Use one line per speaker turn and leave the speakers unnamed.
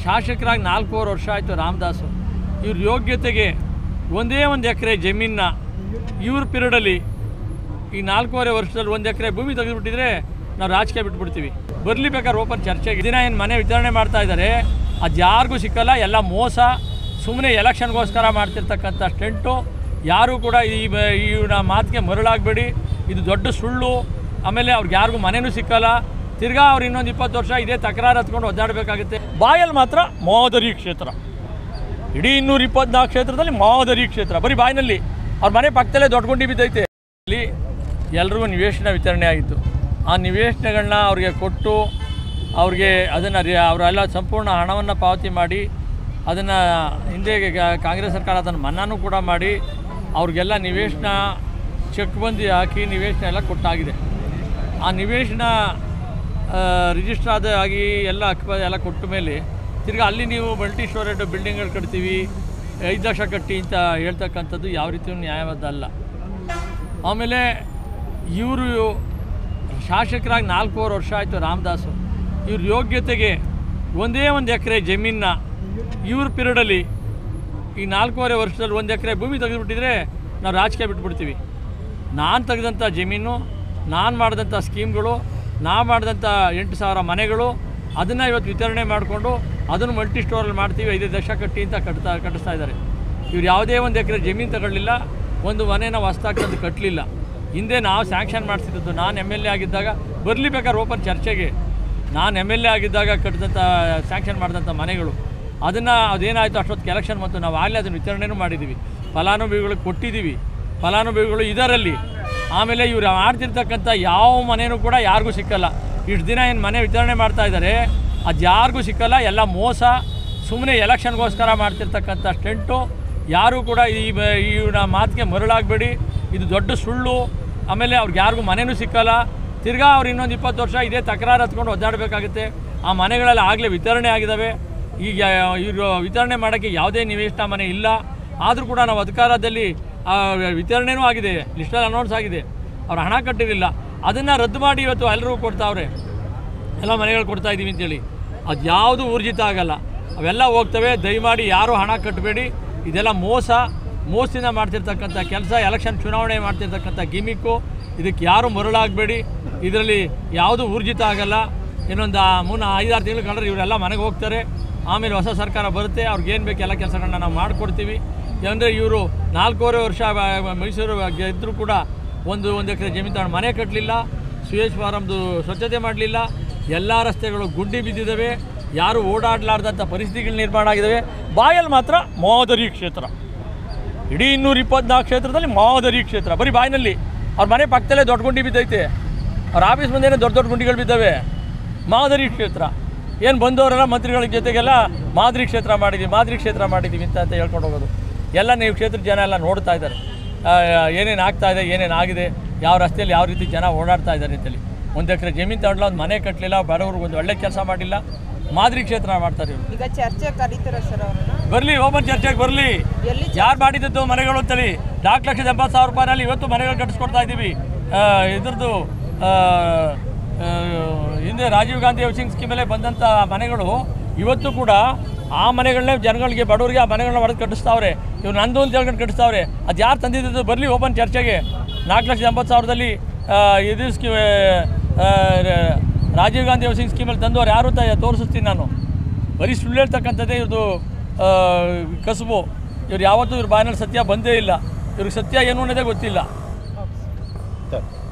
ಶಾಸಕರಾಗಿ ನಾಲ್ಕೂವರೆ ವರ್ಷ ಆಯಿತು ರಾಮದಾಸು ಇವ್ರ ಯೋಗ್ಯತೆಗೆ ಒಂದೇ ಒಂದು ಎಕರೆ ಜಮೀನನ್ನ ಇವ್ರ ಪಿರಿಯಡಲ್ಲಿ ಈ ನಾಲ್ಕೂವರೆ ವರ್ಷದಲ್ಲಿ ಒಂದು ಎಕರೆ ಭೂಮಿ ತೆಗೆದುಬಿಟ್ಟಿದ್ರೆ ನಾವು ರಾಜಕೀಯ ಬಿಟ್ಬಿಡ್ತೀವಿ ಬರಲಿ ಬೇಕಾದ್ರೆ ಓಪನ್ ಚರ್ಚೆಗೆ ದಿನ ಏನು ಮನೆ ವಿತರಣೆ ಮಾಡ್ತಾ ಇದ್ದಾರೆ ಅದು ಯಾರಿಗೂ ಸಿಕ್ಕಲ್ಲ ಎಲ್ಲ ಮೋಸ ಸುಮ್ಮನೆ ಎಲೆಕ್ಷನ್ಗೋಸ್ಕರ ಮಾಡ್ತಿರ್ತಕ್ಕಂಥ ಸ್ಟೆಂಟು ಯಾರೂ ಕೂಡ ಈ ಬ- ಇವನ ಮಾತಿಗೆ ಮರಳಾಗಬೇಡಿ ಇದು ದೊಡ್ಡ ಸುಳ್ಳು ಆಮೇಲೆ ಅವ್ರಿಗೆ ಯಾರಿಗೂ ಮನೆನೂ ಸಿಕ್ಕಲ್ಲ ತಿರ್ಗಾ ಅವ್ರು ಇನ್ನೊಂದು ಇಪ್ಪತ್ತು ವರ್ಷ ಇದೇ ತಕರಾರು ಹತ್ಕೊಂಡು ಒದ್ದಾಡಬೇಕಾಗುತ್ತೆ ಬಾಯಲ್ಲಿ ಮಾತ್ರ ಮಾದರಿ ಕ್ಷೇತ್ರ ಇಡೀ ಇನ್ನೂರ ಇಪ್ಪತ್ನಾಲ್ಕು ಕ್ಷೇತ್ರದಲ್ಲಿ ಮಾದರಿ ಕ್ಷೇತ್ರ ಬರೀ ಬಾಯಿನಲ್ಲಿ ಅವ್ರ ಮನೆ ಪಕ್ಕದಲ್ಲೇ ದೊಡ್ಡ ಗುಂಡಿ ಬಿದ್ದೈತೆ ಅಲ್ಲಿ ಎಲ್ರಿಗೂ ನಿವೇಶನ ವಿತರಣೆ ಆಗಿತ್ತು ಆ ನಿವೇಶನಗಳನ್ನ ಅವ್ರಿಗೆ ಕೊಟ್ಟು ಅವ್ರಿಗೆ ಅದನ್ನು ಅವರೆಲ್ಲ ಸಂಪೂರ್ಣ ಹಣವನ್ನು ಪಾವತಿ ಮಾಡಿ ಅದನ್ನು ಹಿಂದೆ ಗ- ಕಾಂಗ್ರೆಸ್ ಸರ್ಕಾರ ಅದನ್ನು ಮನ್ನಾನೂ ಕೂಡ ಮಾಡಿ ಅವ್ರಿಗೆಲ್ಲ ನಿವೇಶನ ಚೆಕ್ ಬಂದು ಹಾಕಿ ನಿವೇಶನ ಎಲ್ಲ ಕೊಟ್ಟಾಗಿದೆ ಆ ನಿವೇಶನ ರಿಜಿಸ್ಟರ್ ಆದ ಆಗಿ ಎಲ್ಲ ಅಕ್ಪ ಎಲ್ಲ ಕೊಟ್ಟ ಮೇಲೆ ತಿರ್ಗಿ ಅಲ್ಲಿ ನೀವು ಮಲ್ಟಿ ಸ್ಟೋರೇಡ್ ಬಿಲ್ಡಿಂಗ್ಗಳು ಕಟ್ತೀವಿ ಐದು ಲಕ್ಷ ಕಟ್ಟಿ ಅಂತ ಹೇಳ್ತಕ್ಕಂಥದ್ದು ಯಾವ ರೀತಿಯೂ ನ್ಯಾಯವಾದ ಅಲ್ಲ ಆಮೇಲೆ ಇವರು ಶಾಸಕರಾಗಿ ನಾಲ್ಕೂವರೆ ವರ್ಷ ಆಯಿತು ರಾಮದಾಸು ಇವ್ರ ಯೋಗ್ಯತೆಗೆ ಒಂದೇ ಒಂದು ಎಕರೆ ಜಮೀನನ್ನ ಇವ್ರ ಪಿರಿಯಡಲ್ಲಿ ಈ ನಾಲ್ಕೂವರೆ ವರ್ಷದಲ್ಲಿ ಒಂದು ಎಕರೆ ಭೂಮಿ ತೆಗೆದುಬಿಟ್ಟಿದ್ರೆ ನಾವು ರಾಜಕೀಯ ಬಿಟ್ಬಿಡ್ತೀವಿ ನಾನು ತೆಗೆದಂಥ ಜಮೀನು ನಾನು ಮಾಡಿದಂಥ ಸ್ಕೀಮ್ಗಳು ನಾ ಮಾಡಿದಂಥ ಎಂಟು ಸಾವಿರ ಮನೆಗಳು ಅದನ್ನು ಇವತ್ತು ವಿತರಣೆ ಮಾಡಿಕೊಂಡು ಅದನ್ನು ಮಲ್ಟಿ ಸ್ಟೋರಲ್ಲಿ ಮಾಡ್ತೀವಿ ಐದೈದು ಲಕ್ಷ ಕಟ್ಟಿ ಅಂತ ಕಟ್ತಾ ಕಟ್ಟಿಸ್ತಾ ಇದ್ದಾರೆ ಇವ್ರು ಯಾವುದೇ ಒಂದು ಎಕರೆ ಜಮೀನು ತಗೊಳ್ಳಿಲ್ಲ ಒಂದು ಮನೇನ ಹೊಸ್ದಾಗಿ ತಂದು ಕಟ್ಟಲಿಲ್ಲ ಹಿಂದೆ ನಾವು ಸ್ಯಾಂಕ್ಷನ್ ಮಾಡಿಸಿದ್ದು ನಾನು ಎಮ್ ಎಲ್ ಎ ಆಗಿದ್ದಾಗ ಬರಲಿ ಬೇಕಾದ್ರೆ ಓಪನ್ ಚರ್ಚೆಗೆ ನಾನು ಎಮ್ ಎಲ್ ಎ ಆಗಿದ್ದಾಗ ಕಟ್ಟಿದಂಥ ಸ್ಯಾಂಕ್ಷನ್ ಮಾಡಿದಂಥ ಮನೆಗಳು ಅದನ್ನು ಅದೇನಾಯಿತು ಅಷ್ಟೊತ್ತಿಗೆ ಎಲೆಕ್ಷನ್ ಮತ್ತು ನಾವು ಆಗಲೇ ಅದನ್ನು ವಿತರಣೆನೂ ಮಾಡಿದ್ದೀವಿ ಫಲಾನುಭವಿಗಳಿಗೆ ಕೊಟ್ಟಿದ್ದೀವಿ ಫಲಾನುಭವಿಗಳು ಇದರಲ್ಲಿ ಆಮೇಲೆ ಇವ್ರು ಮಾಡ್ತಿರ್ತಕ್ಕಂಥ ಯಾವ ಮನೆಯೂ ಕೂಡ ಯಾರಿಗೂ ಸಿಕ್ಕಲ್ಲ ಇಷ್ಟು ದಿನ ಏನು ಮನೆ ವಿತರಣೆ ಮಾಡ್ತಾ ಇದ್ದಾರೆ ಅದು ಯಾರಿಗೂ ಸಿಕ್ಕಲ್ಲ ಎಲ್ಲ ಮೋಸ ಸುಮ್ಮನೆ ಎಲೆಕ್ಷನ್ಗೋಸ್ಕರ ಮಾಡ್ತಿರ್ತಕ್ಕಂಥ ಸ್ಟೆಂಟು ಯಾರೂ ಕೂಡ ಈ ಬ- ಇವನ ಮಾತಿಗೆ ಮರಳಾಗಬೇಡಿ ಇದು ದೊಡ್ಡ ಸುಳ್ಳು ಆಮೇಲೆ ಅವ್ರಿಗೆ ಯಾರಿಗೂ ಮನೆನೂ ಸಿಕ್ಕಲ್ಲ ತಿರ್ಗಾ ಅವ್ರು ಇನ್ನೊಂದು ಇಪ್ಪತ್ತು ವರ್ಷ ಇದೇ ತಕರಾರು ಹತ್ಕೊಂಡು ಒದ್ದಾಡಬೇಕಾಗುತ್ತೆ ಆ ಮನೆಗಳೆಲ್ಲ ಆಗಲೇ ವಿತರಣೆ ಆಗಿದ್ದಾವೆ ಈಗ ಇವರು ವಿತರಣೆ ಮಾಡೋಕ್ಕೆ ಯಾವುದೇ ನಿವೇಶನ ಮನೆ ಇಲ್ಲ ಆದರೂ ಕೂಡ ನಾವು ಅಧಿಕಾರದಲ್ಲಿ ಆ, ವಿತರಣೆನೂ ಆಗಿದೆ ಲಿಸ್ಟಲ್ಲಿ ಅನೌನ್ಸ್ ಆಗಿದೆ ಅವ್ರು ಹಣ ಕಟ್ಟಿರಲಿಲ್ಲ ಅದನ್ನು ರದ್ದು ಮಾಡಿ ಇವತ್ತು ಎಲ್ಲರಿಗೂ ಕೊಡ್ತಾವ್ರೆ ಎಲ್ಲ ಮನೆಗಳು ಕೊಡ್ತಾ ಇದ್ದೀವಿ ಅಂತೇಳಿ ಅದು ಯಾವುದು ಊರ್ಜಿತ ಆಗಲ್ಲ ಅವೆಲ್ಲ ಹೋಗ್ತವೆ ದಯಮಾಡಿ ಯಾರೂ ಹಣ ಕಟ್ಟಬೇಡಿ ಇದೆಲ್ಲ ಮೋಸ ಮೋಸದಿಂದ ಮಾಡ್ತಿರ್ತಕ್ಕಂಥ ಕೆಲಸ ಎಲೆಕ್ಷನ್ ಚುನಾವಣೆ ಮಾಡ್ತಿರ್ತಕ್ಕಂಥ ಗಿಮಿಕ್ಕು ಇದಕ್ಕೆ ಯಾರೂ ಮರಳಾಗಬೇಡಿ ಇದರಲ್ಲಿ ಯಾವುದು ಊರ್ಜಿತ ಆಗಲ್ಲ ಇನ್ನೊಂದು ಆ ಮೂರು ಐದಾರು ತಿಂಗಳು ಕಂಡ್ರೆ ಇವರೆಲ್ಲ ಮನೆಗೆ ಹೋಗ್ತಾರೆ ಆಮೇಲೆ ಹೊಸ ಸರ್ಕಾರ ಬರುತ್ತೆ ಅವ್ರಿಗೆ ಏನು ಬೇಕು ಎಲ್ಲ ಕೆಲಸಗಳನ್ನ ನಾವು ಮಾಡಿಕೊಡ್ತೀವಿ ಅಂದರೆ ಇವರು ನಾಲ್ಕೂವರೆ ವರ್ಷ ಬ- ಮೈಸೂರು ಗೆದ್ದರೂ ಕೂಡ ಒಂದು ಒಂದು ಎಕರೆ ಜಮೀನು ತಗೊಂಡು ಮನೆ ಕಟ್ಟಲಿಲ್ಲ ಸುಯೇಶ್ ಫಾರಮ್ದು ಸ್ವಚ್ಛತೆ ಮಾಡಲಿಲ್ಲ ಎಲ್ಲ ರಸ್ತೆಗಳು ಗುಂಡಿ ಬಿದ್ದಿದ್ದಾವೆ ಯಾರು ಓಡಾಡಲಾರ್ದಂಥ ಪರಿಸ್ಥಿತಿಗಳು ನಿರ್ಮಾಣ ಆಗಿದ್ದಾವೆ ಬಾಯಲ್ಲಿ ಮಾತ್ರ ಮಾದರಿ ಕ್ಷೇತ್ರ ಇಡೀ ಇನ್ನೂರ ಇಪ್ಪತ್ನಾಲ್ಕು ಕ್ಷೇತ್ರದಲ್ಲಿ ಮಾದರಿ ಕ್ಷೇತ್ರ ಬರೀ ಬಾಯಿನಲ್ಲಿ ಅವ್ರ ಮನೆ ಪಕ್ಕದಲ್ಲೇ ದೊಡ್ಡ ಗುಂಡಿ ಬಿದ್ದೈತೆ ಅವ್ರ ಆಫೀಸ್ ಮುಂದೆನೇ ದೊಡ್ಡ ದೊಡ್ಡ ಗುಂಡಿಗಳು ಬಿದ್ದಾವೆ ಮಾದರಿ ಕ್ಷೇತ್ರ ಏನು ಬಂದವರೆಲ್ಲ ಮಂತ್ರಿಗಳ ಜೊತೆಗೆಲ್ಲ ಮಾದರಿ ಕ್ಷೇತ್ರ ಮಾಡಿದ್ದೀವಿ ಮಾದರಿ ಕ್ಷೇತ್ರ ಮಾಡಿದ್ದೀವಿ ಅಂತ ಅಂತ ಹೇಳ್ಕೊಂಡು ಹೋಗೋದು ಎಲ್ಲ ನೀವು ಕ್ಷೇತ್ರದ ಜನ ಎಲ್ಲ ನೋಡ್ತಾ ಇದ್ದಾರೆ ಏನೇನು ಆಗ್ತಾ ಇದೆ ಏನೇನು ಆಗಿದೆ ಯಾವ ರಸ್ತೆಯಲ್ಲಿ ಯಾವ ರೀತಿ ಜನ ಓಡಾಡ್ತಾ ಇದ್ದಾರೆ ಅಂತೇಳಿ ಒಂದು ಎಕರೆ ಜಮೀನು ತಗೊಳ್ಳೋ ಒಂದು ಮನೆ ಕಟ್ಟಲಿಲ್ಲ ಬಡವ್ರಿಗೆ ಒಂದು ಒಳ್ಳೆ ಕೆಲಸ ಮಾಡಿಲ್ಲ ಮಾದರಿ ಕ್ಷೇತ್ರ ಮಾಡ್ತಾರೆ ಇವರು
ಈಗ ಚರ್ಚೆ ಕರೀತಾರ ಸರ್ ಅವ್ರನ್ನ
ಬರಲಿ ಓಪನ್ ಚರ್ಚೆಗೆ ಬರಲಿ
ಎಲ್ಲಿ
ಯಾರು ಮಾಡಿದ್ದು ಮನೆಗಳು ಅಂತೇಳಿ ನಾಲ್ಕು ಲಕ್ಷದ ಎಂಬತ್ತು ಸಾವಿರ ರೂಪಾಯಿನಲ್ಲಿ ಇವತ್ತು ಮನೆಗಳು ಕಟ್ಟಿಸ್ಕೊಡ್ತಾ ಇದ್ದೀವಿ ಆ, ಇದ್ರದ್ದು ಆ, ಆ, ಹಿಂದೆ ರಾಜೀವ್ ಗಾಂಧಿ ಹೌಸಿಂಗ್ ಸ್ಕೀಮಲ್ಲೇ ಬಂದಂಥ ಮನೆಗಳು ಇವತ್ತು ಕೂಡ ಆ ಮನೆಗಳನ್ನೇ ಜನಗಳಿಗೆ ಬಡವರಿಗೆ ಆ ಮನೆಗಳನ್ನ ಹೊಡೆದು ಕಟ್ಟಿಸ್ತಾವ್ರೆ ಇವ್ರು ನಂದು ಅಂತ ಹೇಳ್ಕೊಂಡು ಕಟ್ಟಿಸ್ತಾವ್ರೆ ಅದು ಯಾರು ತಂದಿದ್ದು ಬರಲಿ ಓಪನ್ ಚರ್ಚೆಗೆ ನಾಲ್ಕು ಲಕ್ಷದ ಎಂಬತ್ತು ಸಾವಿರದಲ್ಲಿ ಆ, ಇದು ಸ್ಕೀ ಆ, ರ- ರಾಜೀವ್ ಗಾಂಧಿ ಹೌಸಿಂಗ್ ಸ್ಕೀಮಲ್ಲಿ ತಂದವ್ರು ಯಾರು ಅಂತ ತೋರಿಸ್ತೀನಿ ನಾನು ಬರೀ ಸುಳ್ಳು ಹೇಳ್ತಕ್ಕಂಥದ್ದೇ ಇವ್ರದ್ದು ಆ, ಕಸುಬು ಇವ್ರು ಯಾವತ್ತೂ ಇವ್ರ ಬಾಯಿನಲ್ಲಿ ಸತ್ಯ ಬಂದೇ ಇಲ್ಲ ಇವ್ರಿಗೆ ಸತ್ಯ ಏನು ಅನ್ನೋದೇ ಗೊತ್ತಿಲ್ಲ
ಸರಿ